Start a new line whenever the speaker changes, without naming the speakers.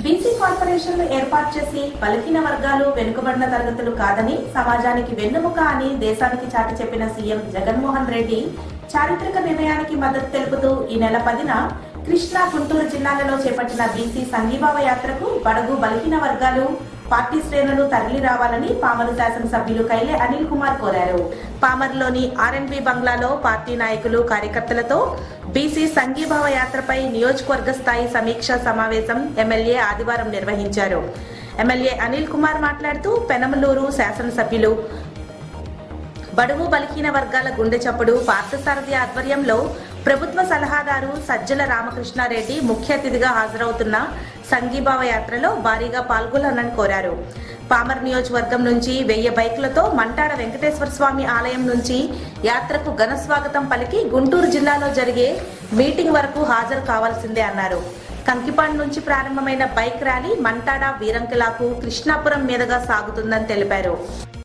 BC కార్పొరేషన్లు ఏర్పాటు చేసి బలహీన వర్గాలు వెనుకబడిన తరగతులు కాదని సమాజానికి వెన్నెముక అని దేశానికి చాటి చెప్పిన సీఎం జగన్మోహన్ రెడ్డి చారిత్రక నిర్ణయానికి మద్దతు తెలుపుతూ ఈ నెల పదిన కృష్ణా గుంటూరు జిల్లాలలో చేపట్టిన బీసీ సంఘీభావ యాత్రకు బడుగు బలహీన వర్గాలు పార్టీ శ్రేణులు తరలి రావాలని పామరు శాసనసభ్యులు కైలే అనిల్ కుమార్ కోరారు పామర్లోని ఆర్ఎన్బి బంగ్లాలో పార్టీ నాయకులు కార్యకర్తలతో బీసీ సంఘీభావ యాత్రపై నియోజకవర్గ స్థాయి సమీక్ష సమావేశం ఎమ్మెల్యే ఆదివారం నిర్వహించారు ఎమ్మెల్యే అనిల్ కుమార్ మాట్లాడుతూ పెనమలూరు శాసనసభ్యులు బడుగు బలహీన వర్గాల గుండె చప్పుడు పార్థసారథి ఆధ్వర్యంలో ప్రభుత్వ సలహాదారు సజ్జల రామకృష్ణారెడ్డి ముఖ్య అతిథిగా హాజరవుతున్న సంఘీభావ యాత్రలో భారీగా పాల్గొనాలని కోరారు పామర్ నియోజకవర్గం నుంచి వెయ్యి బైకులతో మంటాడ వెంకటేశ్వర స్వామి ఆలయం నుంచి యాత్రకు ఘన స్వాగతం పలికి గుంటూరు జిల్లాలో జరిగే మీటింగ్ వరకు హాజరు కావాల్సిందే అన్నారు కంకిపాడు నుంచి ప్రారంభమైన బైక్ ర్యాలీ మంటాడ వీరంకిలాకు కృష్ణాపురం మీదుగా సాగుతుందని తెలిపారు